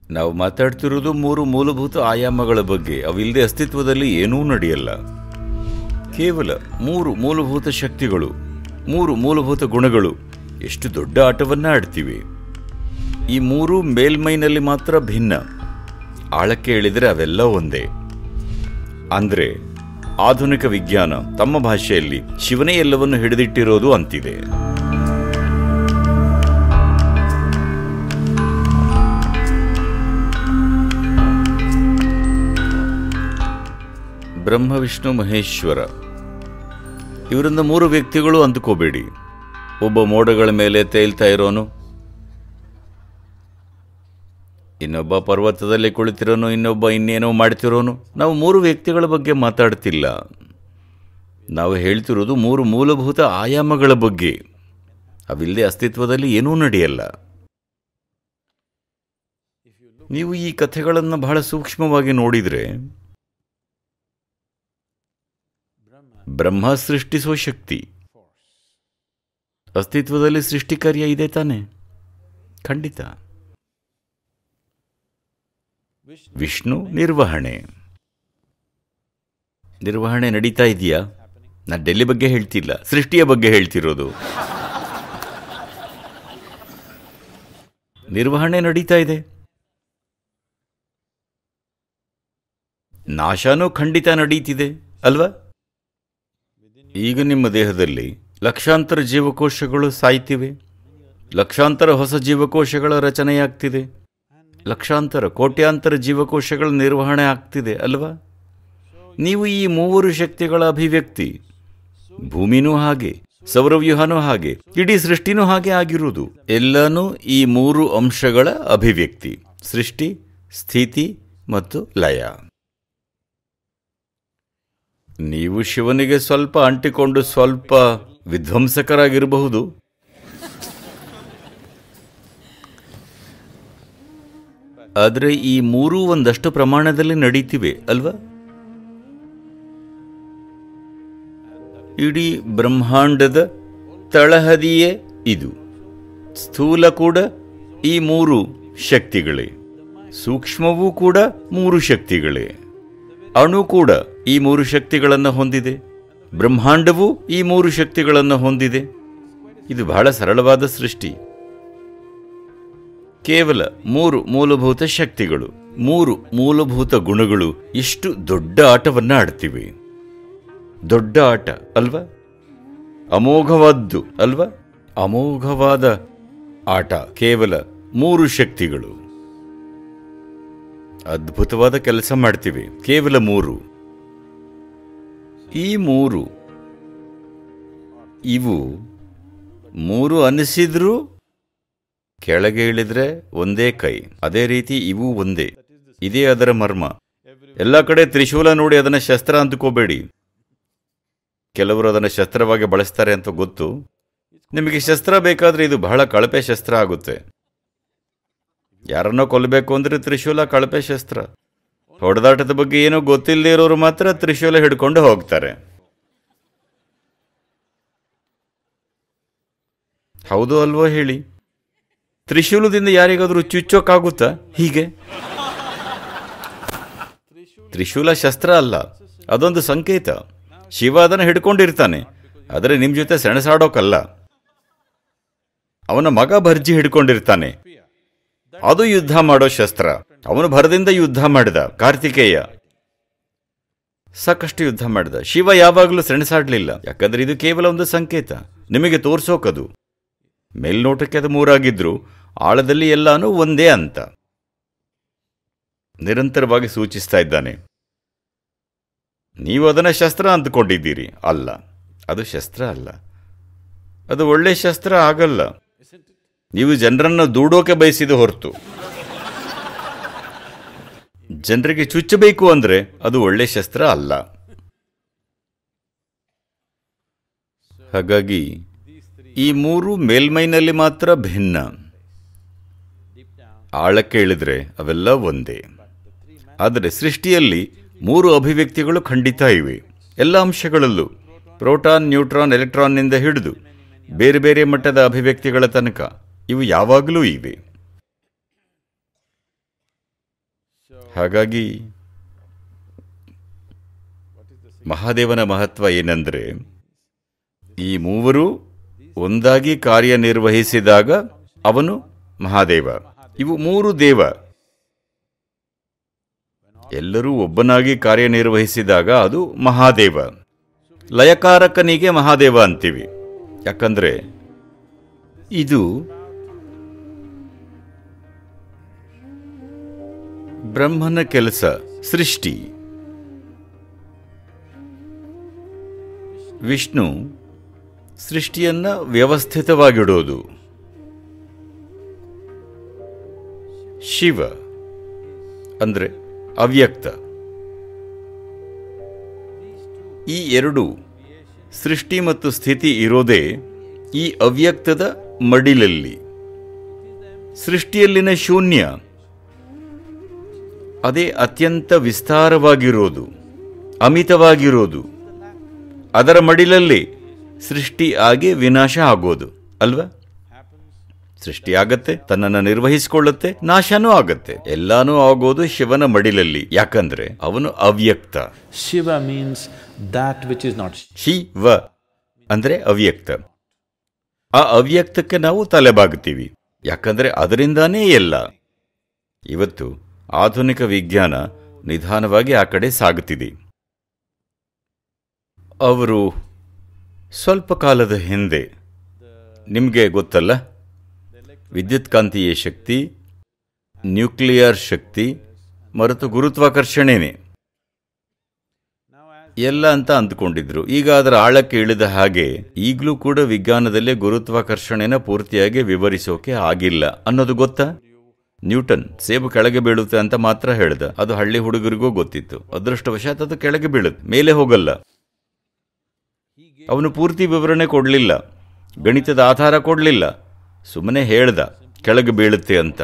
ನಾವು ಮಾತಾಡ್ತಿರೋದು ಮೂರು ಮೂಲಭೂತ ಆಯಾಮಗಳ ಬಗ್ಗೆ ಅವಿಲ್ಲದೆ ಅಸ್ತಿತ್ವದಲ್ಲಿ ಏನೂ ನಡೆಯಲ್ಲ ಕೇವಲ ಮೂರು ಮೂಲಭೂತ ಶಕ್ತಿಗಳು ಮೂರು ಮೂಲಭೂತ ಗುಣಗಳು ಎಷ್ಟು ದೊಡ್ಡ ಆಟವನ್ನ ಆಡ್ತಿವೆ ಈ ಮೂರು ಮೇಲ್ಮೈನಲ್ಲಿ ಮಾತ್ರ ಭಿನ್ನ ಆಳಕ್ಕೆ ಇಳಿದರೆ ಅವೆಲ್ಲ ಒಂದೇ ಅಂದ್ರೆ ಆಧುನಿಕ ವಿಜ್ಞಾನ ತಮ್ಮ ಭಾಷೆಯಲ್ಲಿ ಶಿವನೇ ಎಲ್ಲವನ್ನು ಹಿಡಿದಿಟ್ಟಿರೋದು ಅಂತಿದೆ ಬ್ರಹ್ಮ ವಿಷ್ಣು ಮಹೇಶ್ವರ ಇವರಿಂದ ಮೂರು ವ್ಯಕ್ತಿಗಳು ಅಂದುಕೋಬೇಡಿ ಒಬ್ಬ ಮೋಡಗಳ ಮೇಲೆ ತೇಲ್ತಾ ಇರೋನು ಇನ್ನೊಬ್ಬ ಪರ್ವತದಲ್ಲಿ ಕುಳಿತಿರೋನು ಇನ್ನೊಬ್ಬ ಇನ್ನೇನೋ ಮಾಡ್ತಿರೋನು ನಾವು ಮೂರು ವ್ಯಕ್ತಿಗಳ ಬಗ್ಗೆ ಮಾತಾಡ್ತಿಲ್ಲ ನಾವು ಹೇಳ್ತಿರೋದು ಮೂರು ಮೂಲಭೂತ ಆಯಾಮಗಳ ಬಗ್ಗೆ ಅವಿಲ್ಲದೆ ಅಸ್ತಿತ್ವದಲ್ಲಿ ಏನೂ ನಡೆಯಲ್ಲ ನೀವು ಈ ಕಥೆಗಳನ್ನು ಬಹಳ ಸೂಕ್ಷ್ಮವಾಗಿ ನೋಡಿದರೆ ಬ್ರಹ್ಮ ಸೃಷ್ಟಿಸುವ ಶಕ್ತಿ ಅಸ್ತಿತ್ವದಲ್ಲಿ ಸೃಷ್ಟಿ ಕಾರ್ಯ ಇದೆ ತಾನೆ ಖಂಡಿತ ವಿಷ್ಣು ನಿರ್ವಹಣೆ ನಿರ್ವಹಣೆ ನಡೀತಾ ಇದೆಯಾ ನಾನು ಡೆಲ್ಲಿ ಬಗ್ಗೆ ಹೇಳ್ತಿಲ್ಲ ಸೃಷ್ಟಿಯ ಬಗ್ಗೆ ಹೇಳ್ತಿರೋದು ನಿರ್ವಹಣೆ ನಡೀತಾ ಇದೆ ನಾಶನೂ ಖಂಡಿತ ನಡೀತಿದೆ ಅಲ್ವಾ ಈಗ ನಿಮ್ಮ ದೇಹದಲ್ಲಿ ಲಕ್ಷಾಂತರ ಜೀವಕೋಶಗಳು ಸಾಯ್ತಿವೆ ಲಕ್ಷಾಂತರ ಹೊಸ ಜೀವಕೋಶಗಳ ರಚನೆಯಾಗ್ತಿದೆ ಲಕ್ಷಾಂತರ ಕೋಟ್ಯಾಂತರ ಜೀವಕೋಶಗಳ ನಿರ್ವಹಣೆ ಆಗ್ತಿದೆ ಅಲ್ವಾ ನೀವು ಈ ಮೂವರು ಶಕ್ತಿಗಳ ಅಭಿವ್ಯಕ್ತಿ ಭೂಮಿನೂ ಹಾಗೆ ಸೌರವ್ಯೂಹನೂ ಹಾಗೆ ಇಡೀ ಸೃಷ್ಟಿನೂ ಹಾಗೆ ಆಗಿರುವುದು ಎಲ್ಲನೂ ಈ ಮೂರು ಅಂಶಗಳ ಅಭಿವ್ಯಕ್ತಿ ಸೃಷ್ಟಿ ಸ್ಥಿತಿ ಮತ್ತು ಲಯ ನೀವು ಶಿವನಿಗೆ ಸ್ವಲ್ಪ ಅಂಟಿಕೊಂಡು ಸ್ವಲ್ಪ ವಿಧ್ವಂಸಕರಾಗಿರಬಹುದು ಆದರೆ ಈ ಮೂರೂ ಒಂದಷ್ಟು ಪ್ರಮಾಣದಲ್ಲಿ ನಡೀತಿವೆ ಅಲ್ವಾ ಇಡೀ ಬ್ರಹ್ಮಾಂಡದ ತಳಹದಿಯೇ ಇದು ಸ್ಥೂಲ ಕೂಡ ಈ ಮೂರು ಶಕ್ತಿಗಳೇ ಸೂಕ್ಷ್ಮವೂ ಕೂಡ ಮೂರು ಶಕ್ತಿಗಳೇ ಅಣು ಕೂಡ ಈ ಮೂರು ಶಕ್ತಿಗಳನ್ನು ಹೊಂದಿದೆ ಬ್ರಹ್ಮಾಂಡವೂ ಈ ಮೂರು ಶಕ್ತಿಗಳನ್ನು ಹೊಂದಿದೆ ಇದು ಬಹಳ ಸರಳವಾದ ಸೃಷ್ಟಿ ಕೇವಲ ಮೂರು ಮೂಲಭೂತ ಶಕ್ತಿಗಳು ಮೂರು ಮೂಲಭೂತ ಗುಣಗಳು ಇಷ್ಟು ದೊಡ್ಡ ಆಟವನ್ನ ಆಡ್ತಿವೆ ದೊಡ್ಡ ಆಟ ಅಲ್ವಾ ಅಮೋಘವಾದ್ದು ಅಲ್ವಾ ಅಮೋಘವಾದ ಆಟ ಕೇವಲ ಮೂರು ಶಕ್ತಿಗಳು ಅದ್ಭುತವಾದ ಕೆಲಸ ಮಾಡ್ತೀವಿ ಕೇವಲ ಮೂರು ಈ ಮೂರು ಇವು ಮೂರು ಅನಿಸಿದ್ರೂ ಕೆಳಗೆ ಇಳಿದ್ರೆ ಒಂದೇ ಕೈ ಅದೇ ರೀತಿ ಇವು ಒಂದೇ ಇದೇ ಅದರ ಮರ್ಮ ಎಲ್ಲ ಕಡೆ ತ್ರಿಶೂಲ ನೋಡಿ ಅದನ್ನ ಶಸ್ತ್ರ ಅಂದುಕೋಬೇಡಿ ಕೆಲವರು ಅದನ್ನು ಶಸ್ತ್ರವಾಗಿ ಬಳಸ್ತಾರೆ ಅಂತ ಗೊತ್ತು ನಿಮಗೆ ಶಸ್ತ್ರ ಬೇಕಾದ್ರೆ ಇದು ಬಹಳ ಕಳಪೆ ಶಸ್ತ್ರ ಆಗುತ್ತೆ ಯಾರನ್ನೋ ಕೊಲ್ಲಬೇಕು ಅಂದ್ರೆ ತ್ರಿಶೂಲ ಕಳಪೆ ಶಸ್ತ್ರ ಹೊಡೆದಾಟದ ಬಗ್ಗೆ ಏನೋ ಗೊತ್ತಿಲ್ಲದೆ ಇರೋರು ಮಾತ್ರ ತ್ರಿಶೂಲ ಹಿಡ್ಕೊಂಡು ಹೋಗ್ತಾರೆ ಹೌದು ಅಲ್ವೋ ಹೇಳಿ ತ್ರಿಶೂಲದಿಂದ ಯಾರಿಗಾದ್ರೂ ಚುಚ್ಚೋಕ್ಕಾಗುತ್ತಾ ಹೀಗೆ ತ್ರಿಶೂಲ ಶಸ್ತ್ರ ಅಲ್ಲ ಅದೊಂದು ಸಂಕೇತ ಶಿವ ಅದನ್ನು ಹಿಡ್ಕೊಂಡಿರ್ತಾನೆ ಆದರೆ ನಿಮ್ ಜೊತೆ ಸೆಣಸಾಡೋಕಲ್ಲ ಅವನ ಮಗ ಭರ್ಜಿ ಹಿಡ್ಕೊಂಡಿರ್ತಾನೆ ಅದು ಯುದ್ಧ ಮಾಡೋ ಶಸ್ತ್ರ ಅವನು ಭರದಿಂದ ಯುದ್ಧ ಮಾಡಿದ ಕಾರ್ತಿಕೇಯ ಸಾಕಷ್ಟು ಯುದ್ಧ ಮಾಡಿದ ಶಿವ ಯಾವಾಗಲೂ ಸೆಣಸಾಡ್ಲಿಲ್ಲ ಯಾಕಂದ್ರೆ ಇದು ಕೇವಲ ಒಂದು ಸಂಕೇತ ನಿಮಗೆ ತೋರ್ಸೋಕದು ಮೇಲ್ನೋಟಕ್ಕೆ ಅದು ಮೂರಾಗಿದ್ರು ಆಳದಲ್ಲಿ ಎಲ್ಲಾನು ಒಂದೇ ಅಂತ ನಿರಂತರವಾಗಿ ಸೂಚಿಸ್ತಾ ಇದ್ದಾನೆ ನೀವು ಅದನ್ನ ಶಸ್ತ್ರ ಅಂದುಕೊಂಡಿದ್ದೀರಿ ಅಲ್ಲ ಅದು ಶಸ್ತ್ರ ಅಲ್ಲ ಅದು ಒಳ್ಳೆ ಶಸ್ತ್ರ ಆಗಲ್ಲ ನೀವು ಜನರನ್ನು ದೂಡೋಕೆ ಬಯಸಿದ ಹೊರತು ಜನರಿಗೆ ಚುಚ್ಚಬೇಕು ಅಂದ್ರೆ ಅದು ಒಳ್ಳೆ ಶಸ್ತ್ರ ಅಲ್ಲ ಹಾಗಾಗಿ ಈ ಮೂರು ಮೇಲ್ಮೈನಲ್ಲಿ ಮಾತ್ರ ಭಿನ್ನ ಆಳಕ್ಕೆ ಇಳಿದ್ರೆ ಅವೆಲ್ಲ ಒಂದೇ ಆದರೆ ಸೃಷ್ಟಿಯಲ್ಲಿ ಮೂರು ಅಭಿವ್ಯಕ್ತಿಗಳು ಖಂಡಿತ ಇವೆ ಎಲ್ಲ ಅಂಶಗಳಲ್ಲೂ ಪ್ರೋಟಾನ್ ನ್ಯೂಟ್ರಾನ್ ಎಲೆಕ್ಟ್ರಾನ್ನಿಂದ ಹಿಡಿದು ಬೇರೆ ಬೇರೆ ಮಟ್ಟದ ಅಭಿವ್ಯಕ್ತಿಗಳ ತನಕ ಇವು ಯಾವಾಗಲೂ ಇವೆ ಹಾಗಾಗಿ ಮಹಾದೇವನ ಮಹತ್ವ ಏನಂದ್ರೆ ಈ ಮೂವರು ಒಂದಾಗಿ ಕಾರ್ಯನಿರ್ವಹಿಸಿದಾಗ ಅವನು ಮಹಾದೇವ ಇವು ಮೂರು ದೇವ ಎಲ್ಲರೂ ಒಬ್ಬನಾಗಿ ಕಾರ್ಯನಿರ್ವಹಿಸಿದಾಗ ಅದು ಮಹಾದೇವ ಲಯಕಾರಕನಿಗೆ ಮಹಾದೇವ ಅಂತೀವಿ ಯಾಕಂದ್ರೆ ಇದು ಬ್ರಹ್ಮನ ಕೆಲಸ ಸೃಷ್ಟಿ ವಿಷ್ಣು ಸೃಷ್ಟಿಯನ್ನ ವ್ಯವಸ್ಥಿತವಾಗಿಡೋದು ಶಿವ ಅಂದ್ರೆ ಅವ್ಯಕ್ತ ಈ ಎರಡು ಸೃಷ್ಟಿ ಮತ್ತು ಸ್ಥಿತಿ ಇರೋದೇ ಈ ಅವ್ಯಕ್ತದ ಮಡಿಲಲ್ಲಿ ಸೃಷ್ಟಿಯಲ್ಲಿನ ಶೂನ್ಯ ಅದೇ ಅತ್ಯಂತ ವಿಸ್ತಾರವಾಗಿರೋದು ಅಮಿತವಾಗಿರೋದು ಅದರ ಮಡಿಲಲ್ಲಿ ಸೃಷ್ಟಿ ಆಗಿ ವಿನಾಶ ಆಗೋದು ಅಲ್ವಾ ಸೃಷ್ಟಿ ಆಗತ್ತೆ ತನ್ನನ್ನು ನಿರ್ವಹಿಸಿಕೊಳ್ಳುತ್ತೆ ನಾಶನೂ ಆಗತ್ತೆ ಎಲ್ಲಾನು ಆಗೋದು ಶಿವನ ಮಡಿಲಲ್ಲಿ ಯಾಕಂದ್ರೆ ಅವನು ಅವ್ಯಕ್ತ Shiva means that which is not. Shiva ಅಂದ್ರೆ ಅವ್ಯಕ್ತ ಆ ಅವ್ಯಕ್ತಕ್ಕೆ ನಾವು ತಲೆಬಾಗುತ್ತೀವಿ ಯಾಕಂದ್ರೆ ಅದರಿಂದಾನೇ ಎಲ್ಲ ಇವತ್ತು ಆಧುನಿಕ ವಿಜ್ಞಾನ ನಿಧಾನವಾಗಿ ಆ ಕಡೆ ಸಾಗುತ್ತಿದೆ ಅವರು ಸ್ವಲ್ಪ ಕಾಲದ ಹಿಂದೆ ನಿಮಗೆ ಗೊತ್ತಲ್ಲ ವಿದ್ಯುತ್ಕಾಂತೀಯ ಶಕ್ತಿ ನ್ಯೂಕ್ಲಿಯರ್ ಶಕ್ತಿ ಮರೆತು ಗುರುತ್ವಾಕರ್ಷಣೆನೇ ಎಲ್ಲ ಅಂತ ಅಂದ್ಕೊಂಡಿದ್ರು ಈಗ ಅದರ ಆಳಕ್ಕೆ ಇಳಿದ ಹಾಗೆ ಈಗಲೂ ಕೂಡ ವಿಜ್ಞಾನದಲ್ಲಿ ಗುರುತ್ವಾಕರ್ಷಣೆನ ಪೂರ್ತಿಯಾಗಿ ವಿವರಿಸೋಕೆ ಆಗಿಲ್ಲ ಅನ್ನೋದು ಗೊತ್ತಾ ನ್ಯೂಟನ್ ಸೇಬು ಕೆಳಗೆ ಬೀಳುತ್ತೆ ಅಂತ ಮಾತ್ರ ಹೇಳ್ದ ಅದು ಹಳ್ಳಿ ಹುಡುಗರಿಗೂ ಗೊತ್ತಿತ್ತು ಅದೃಷ್ಟವಶಾತ್ ಅದು ಕೆಳಗೆ ಬೀಳುತ್ತೆ ಮೇಲೆ ಹೋಗಲ್ಲ ಅವನು ಪೂರ್ತಿ ವಿವರಣೆ ಕೊಡಲಿಲ್ಲ ಗಣಿತದ ಆಧಾರ ಕೊಡಲಿಲ್ಲ ಸುಮ್ಮನೆ ಹೇಳ್ದ ಕೆಳಗೆ ಬೀಳುತ್ತೆ ಅಂತ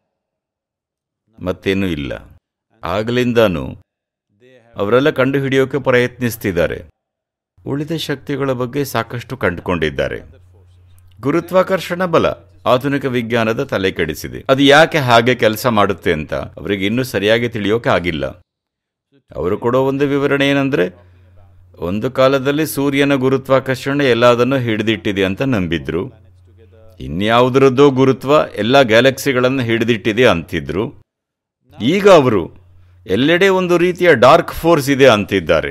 ಮತ್ತೇನೂ ಇಲ್ಲ ಆಗಲಿಂದಾನು ಅವರೆಲ್ಲ ಕಂಡುಹಿಡಿಯೋಕೆ ಪ್ರಯತ್ನಿಸ್ತಿದ್ದಾರೆ ಉಳಿದ ಶಕ್ತಿಗಳ ಬಗ್ಗೆ ಸಾಕಷ್ಟು ಕಂಡುಕೊಂಡಿದ್ದಾರೆ ಗುರುತ್ವಾಕರ್ಷಣ ಬಲ ಆಧುನಿಕ ವಿಜ್ಞಾನದ ತಲೆ ಕೆಡಿಸಿದೆ ಅದು ಯಾಕೆ ಹಾಗೆ ಕೆಲಸ ಮಾಡುತ್ತೆ ಅಂತ ಅವರಿಗೆ ಇನ್ನೂ ಸರಿಯಾಗಿ ತಿಳಿಯೋಕೆ ಆಗಿಲ್ಲ ಅವರು ಕೊಡೋ ಒಂದು ವಿವರಣೆ ಏನಂದ್ರೆ ಒಂದು ಕಾಲದಲ್ಲಿ ಸೂರ್ಯನ ಗುರುತ್ವಾಕರ್ಷಣೆ ಎಲ್ಲದನ್ನು ಹಿಡಿದಿಟ್ಟಿದೆ ಅಂತ ನಂಬಿದ್ರು ಇನ್ಯಾವುದರದ್ದೋ ಗುರುತ್ವ ಎಲ್ಲ ಗ್ಯಾಲಕ್ಸಿಗಳನ್ನು ಹಿಡಿದಿಟ್ಟಿದೆ ಅಂತಿದ್ರು ಈಗ ಅವರು ಎಲ್ಲೆಡೆ ಒಂದು ರೀತಿಯ ಡಾರ್ಕ್ ಫೋರ್ಸ್ ಇದೆ ಅಂತಿದ್ದಾರೆ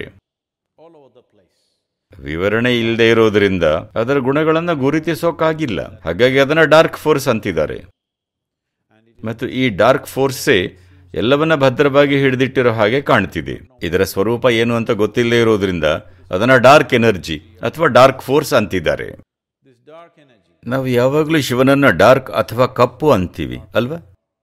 ವಿವರಣೆ ಇಲ್ಲದೆ ಇರೋದ್ರಿಂದ ಅದರ ಗುಣಗಳನ್ನು ಗುರುತಿಸೋಕ್ಕಾಗಿಲ್ಲ ಹಾಗಾಗಿ ಅದನ್ನ ಡಾರ್ಕ್ ಫೋರ್ಸ್ ಅಂತಿದ್ದಾರೆ ಮತ್ತು ಈ ಡಾರ್ಕ್ ಫೋರ್ಸೇ ಎಲ್ಲವನ್ನ ಭದ್ರವಾಗಿ ಹಿಡಿದಿಟ್ಟಿರೋ ಹಾಗೆ ಕಾಣ್ತಿದೆ ಇದರ ಸ್ವರೂಪ ಏನು ಅಂತ ಗೊತ್ತಿಲ್ಲದೆ ಇರೋದ್ರಿಂದ ಅದನ್ನ ಡಾರ್ಕ್ ಎನರ್ಜಿ ಅಥವಾ ಡಾರ್ಕ್ ಫೋರ್ಸ್ ಅಂತಿದ್ದಾರೆ ನಾವು ಯಾವಾಗಲೂ ಶಿವನನ್ನ ಡಾರ್ಕ್ ಅಥವಾ ಕಪ್ಪು ಅಂತೀವಿ ಅಲ್ವಾ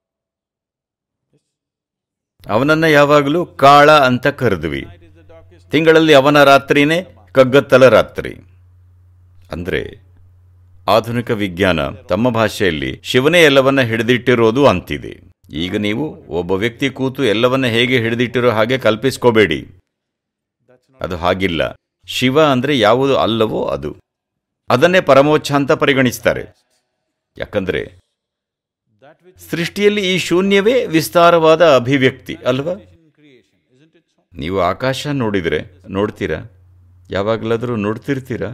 ಅವನನ್ನ ಯಾವಾಗಲೂ ಕಾಳ ಅಂತ ಕರೆದ್ವಿ ತಿಂಗಳಲ್ಲಿ ಅವನ ರಾತ್ರಿನೇ ಕಗ್ಗತ್ತಲ ರಾತ್ರಿ ಅಂದ್ರೆ ಆಧುನಿಕ ವಿಜ್ಞಾನ ತಮ್ಮ ಭಾಷೆಯಲ್ಲಿ ಶಿವನೇ ಎಲ್ಲವನ್ನ ಹಿಡಿದಿಟ್ಟಿರೋದು ಅಂತಿದೆ ಈಗ ನೀವು ಒಬ್ಬ ವ್ಯಕ್ತಿ ಕೂತು ಎಲ್ಲವನ್ನ ಹೇಗೆ ಹಿಡಿದಿಟ್ಟಿರೋ ಹಾಗೆ ಕಲ್ಪಿಸ್ಕೋಬೇಡಿ ಅದು ಹಾಗಿಲ್ಲ ಶಿವ ಅಂದ್ರೆ ಯಾವುದು ಅಲ್ಲವೋ ಅದು ಅದನ್ನೇ ಪರಮೋಚ್ಛ ಅಂತ ಪರಿಗಣಿಸ್ತಾರೆ ಯಾಕಂದ್ರೆ ಸೃಷ್ಟಿಯಲ್ಲಿ ಈ ಶೂನ್ಯವೇ ವಿಸ್ತಾರವಾದ ಅಭಿವ್ಯಕ್ತಿ ಅಲ್ವಾ ನೀವು ಆಕಾಶ ನೋಡಿದ್ರೆ ನೋಡ್ತೀರಾ ಯಾವಾಗಲಾದರೂ ನೋಡ್ತಿರ್ತೀರಾ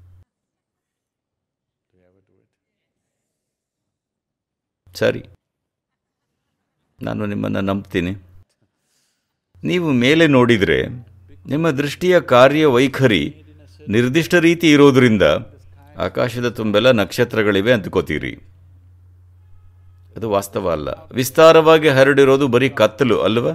ಸರಿ ನಾನು ನಿಮ್ಮನ್ನು ನಂಬ್ತೀನಿ ನೀವು ಮೇಲೆ ನೋಡಿದರೆ ನಿಮ್ಮ ದೃಷ್ಟಿಯ ಕಾರ್ಯವೈಖರಿ ನಿರ್ದಿಷ್ಟ ರೀತಿ ಇರೋದ್ರಿಂದ ಆಕಾಶದ ತುಂಬೆಲ್ಲ ನಕ್ಷತ್ರಗಳಿವೆ ಅಂದ್ಕೋತೀರಿ ಅದು ವಾಸ್ತವ ಅಲ್ಲ ವಿಸ್ತಾರವಾಗಿ ಹರಡಿರೋದು ಬರೀ ಕತ್ತಲು ಅಲ್ವಾ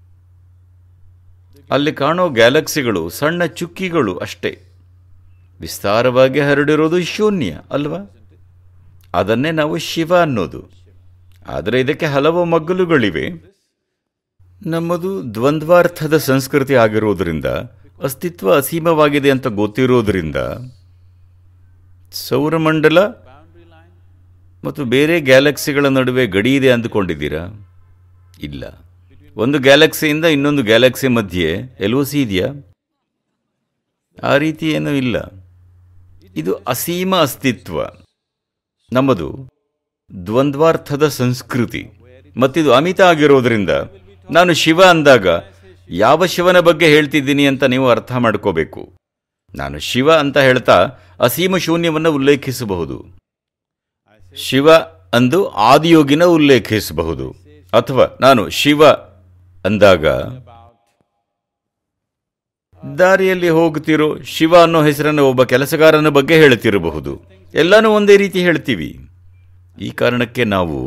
ಅಲ್ಲಿ ಕಾಣೋ ಗ್ಯಾಲಕ್ಸಿಗಳು ಸಣ್ಣ ಚುಕ್ಕಿಗಳು ಅಷ್ಟೇ ವಿಸ್ತಾರವಾಗಿ ಹರಡಿರೋದು ಶೂನ್ಯ ಅಲ್ವಾ ಅದನ್ನೇ ನಾವು ಶಿವ ಅನ್ನೋದು ಆದರೆ ಇದಕ್ಕೆ ಹಲವು ಮಗ್ಗಲುಗಳಿವೆ ನಮ್ಮದು ದ್ವಂದ್ವಾರ್ಥದ ಸಂಸ್ಕೃತಿ ಆಗಿರೋದ್ರಿಂದ ಅಸ್ತಿತ್ವ ಅಸೀಮವಾಗಿದೆ ಅಂತ ಗೊತ್ತಿರೋದ್ರಿಂದ ಸೌರಮಂಡಲ ಮತ್ತು ಬೇರೆ ಗ್ಯಾಲಕ್ಸಿಗಳ ನಡುವೆ ಗಡಿ ಇದೆ ಅಂದುಕೊಂಡಿದ್ದೀರಾ ಇಲ್ಲ ಒಂದು ಗ್ಯಾಲಕ್ಸಿಯಿಂದ ಇನ್ನೊಂದು ಗ್ಯಾಲಕ್ಸಿ ಮಧ್ಯೆ ಎಲ್ ಸಿ ಇದೆಯಾ ಆ ರೀತಿ ಏನೂ ಇಲ್ಲ ಇದು ಅಸೀಮ ಅಸ್ತಿತ್ವ ನಮ್ಮದು ದ್ವಂದ್ವಾರ್ಥದ ಸಂಸ್ಕೃತಿ ಮತ್ತಿದು ಅಮಿತ ಆಗಿರೋದ್ರಿಂದ ನಾನು ಶಿವ ಅಂದಾಗ ಯಾವ ಶಿವನ ಬಗ್ಗೆ ಹೇಳ್ತಿದ್ದೀನಿ ಅಂತ ನೀವು ಅರ್ಥ ಮಾಡ್ಕೋಬೇಕು ನಾನು ಶಿವ ಅಂತ ಹೇಳ್ತಾ ಅಸೀಮ ಶೂನ್ಯವನ್ನು ಉಲ್ಲೇಖಿಸಬಹುದು ಶಿವ ಅಂದು ಆದಿಯೋಗಿನ ಉಲ್ಲೇಖಿಸಬಹುದು ಅಥವಾ ನಾನು ಶಿವ ಅಂದಾಗ ದಾರಿಯಲ್ಲಿ ಹೋಗುತ್ತಿರೋ ಶಿವ ಅನ್ನೋ ಹೆಸರನ್ನು ಒಬ್ಬ ಕೆಲಸಗಾರನ ಬಗ್ಗೆ ಹೇಳುತ್ತಿರಬಹುದು ಎಲ್ಲಾನು ಒಂದೇ ರೀತಿ ಹೇಳ್ತೀವಿ ಈ ಕಾರಣಕ್ಕೆ ನಾವು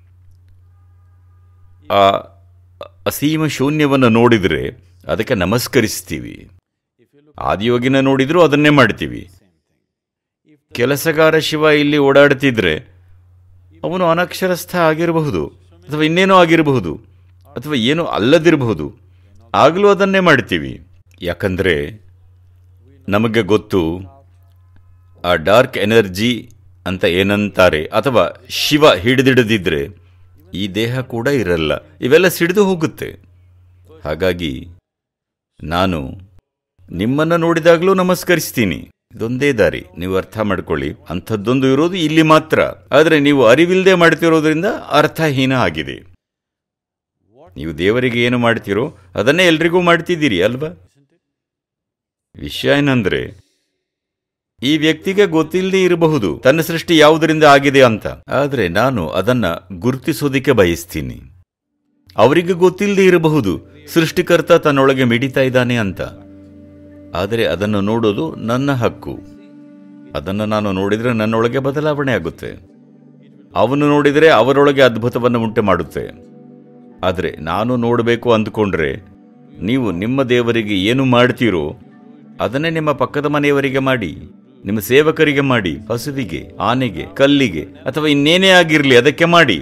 ಆ ಅಸೀಮ ಶೂನ್ಯವನ್ನು ನೋಡಿದರೆ ಅದಕ್ಕೆ ನಮಸ್ಕರಿಸ್ತೀವಿ ಆದಿಯೋಗಿನ ನೋಡಿದ್ರೂ ಅದನ್ನೇ ಮಾಡ್ತೀವಿ ಕೆಲಸಗಾರ ಶಿವ ಇಲ್ಲಿ ಓಡಾಡ್ತಿದ್ರೆ ಅವನು ಅನಕ್ಷರಸ್ಥ ಆಗಿರಬಹುದು ಅಥವಾ ಇನ್ನೇನೋ ಆಗಿರಬಹುದು ಅಥವಾ ಏನೂ ಅಲ್ಲದಿರಬಹುದು ಆಗಲೂ ಅದನ್ನೇ ಮಾಡ್ತೀವಿ ಯಾಕಂದರೆ ನಮಗೆ ಗೊತ್ತು ಆ ಡಾರ್ಕ್ ಎನರ್ಜಿ ಅಂತ ಏನಂತಾರೆ ಅಥವಾ ಶಿವ ಹಿಡಿದಿಡದಿದ್ರೆ ಈ ದೇಹ ಕೂಡ ಇರಲ್ಲ ಇವೆಲ್ಲ ಸಿಡಿದು ಹೋಗುತ್ತೆ ಹಾಗಾಗಿ ನಾನು ನಿಮ್ಮನ್ನು ನೋಡಿದಾಗಲೂ ನಮಸ್ಕರಿಸ್ತೀನಿ ಇದೊಂದೇ ದಾರಿ ನೀವು ಅರ್ಥ ಮಾಡ್ಕೊಳ್ಳಿ ಅಂಥದ್ದೊಂದು ಇರೋದು ಇಲ್ಲಿ ಮಾತ್ರ ಆದರೆ ನೀವು ಅರಿವಿಲ್ಲದೆ ಮಾಡ್ತಿರೋದ್ರಿಂದ ಅರ್ಥಹೀನ ಆಗಿದೆ ನೀವು ದೇವರಿಗೆ ಏನು ಮಾಡ್ತೀರೋ ಅದನ್ನೇ ಎಲ್ರಿಗೂ ಮಾಡ್ತಿದ್ದೀರಿ ಅಲ್ವಾ ವಿಷಯ ಏನಂದ್ರೆ ಈ ವ್ಯಕ್ತಿಗೆ ಗೊತ್ತಿಲ್ಲದೆ ಇರಬಹುದು ತನ್ನ ಸೃಷ್ಟಿ ಯಾವುದರಿಂದ ಆಗಿದೆ ಅಂತ ಆದರೆ ನಾನು ಅದನ್ನ ಗುರುತಿಸೋದಿಕ್ಕೆ ಬಯಸ್ತೀನಿ ಅವರಿಗೆ ಗೊತ್ತಿಲ್ಲದೆ ಇರಬಹುದು ಸೃಷ್ಟಿಕರ್ತ ತನ್ನೊಳಗೆ ಮಿಡಿತಾ ಇದ್ದಾನೆ ಅಂತ ಆದರೆ ಅದನ್ನು ನೋಡೋದು ನನ್ನ ಹಕ್ಕು ಅದನ್ನು ನಾನು ನೋಡಿದರೆ ನನ್ನೊಳಗೆ ಬದಲಾವಣೆ ಆಗುತ್ತೆ ಅವನು ನೋಡಿದರೆ ಅವರೊಳಗೆ ಅದ್ಭುತವನ್ನು ಉಂಟು ಮಾಡುತ್ತೆ ಆದರೆ ನಾನು ನೋಡಬೇಕು ಅಂದುಕೊಂಡ್ರೆ ನೀವು ನಿಮ್ಮ ದೇವರಿಗೆ ಏನು ಮಾಡ್ತೀರೋ ಅದನ್ನೇ ನಿಮ್ಮ ಪಕ್ಕದ ಮನೆಯವರಿಗೆ ಮಾಡಿ ನಿಮ್ಮ ಸೇವಕರಿಗೆ ಮಾಡಿ ಹಸುವಿಗೆ ಆನೆಗೆ ಕಲ್ಲಿಗೆ ಅಥವಾ ಇನ್ನೇನೇ ಆಗಿರಲಿ ಅದಕ್ಕೆ ಮಾಡಿ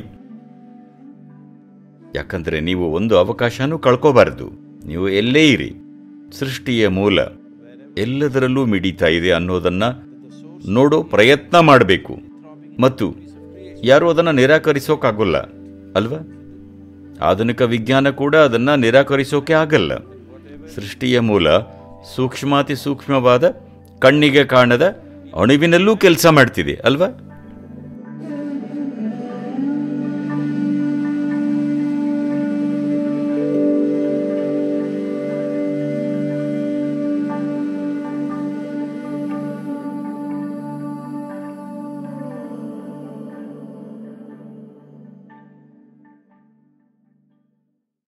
ಯಾಕಂದ್ರೆ ನೀವು ಒಂದು ಅವಕಾಶನೂ ಕಳ್ಕೋಬಾರದು ನೀವು ಎಲ್ಲೇ ಇರಿ ಸೃಷ್ಟಿಯ ಮೂಲ ಎಲ್ಲದರಲ್ಲೂ ಮಿಡಿತಾ ಇದೆ ಅನ್ನೋದನ್ನ ನೋಡೋ ಪ್ರಯತ್ನ ಮಾಡಬೇಕು ಮತ್ತು ಯಾರೂ ಅದನ್ನು ನಿರಾಕರಿಸೋಕ್ಕಾಗೋಲ್ಲ ಅಲ್ವಾ ಆಧುನಿಕ ವಿಜ್ಞಾನ ಕೂಡ ಅದನ್ನು ನಿರಾಕರಿಸೋಕೆ ಆಗಲ್ಲ ಸೃಷ್ಟಿಯ ಮೂಲ ಸೂಕ್ಷ್ಮಾತಿ ಸೂಕ್ಷ್ಮವಾದ ಕಣ್ಣಿಗೆ ಕಾಣದ ಅಣುವಿನಲ್ಲೂ ಕೆಲಸ ಮಾಡ್ತಿದೆ ಅಲ್ವಾ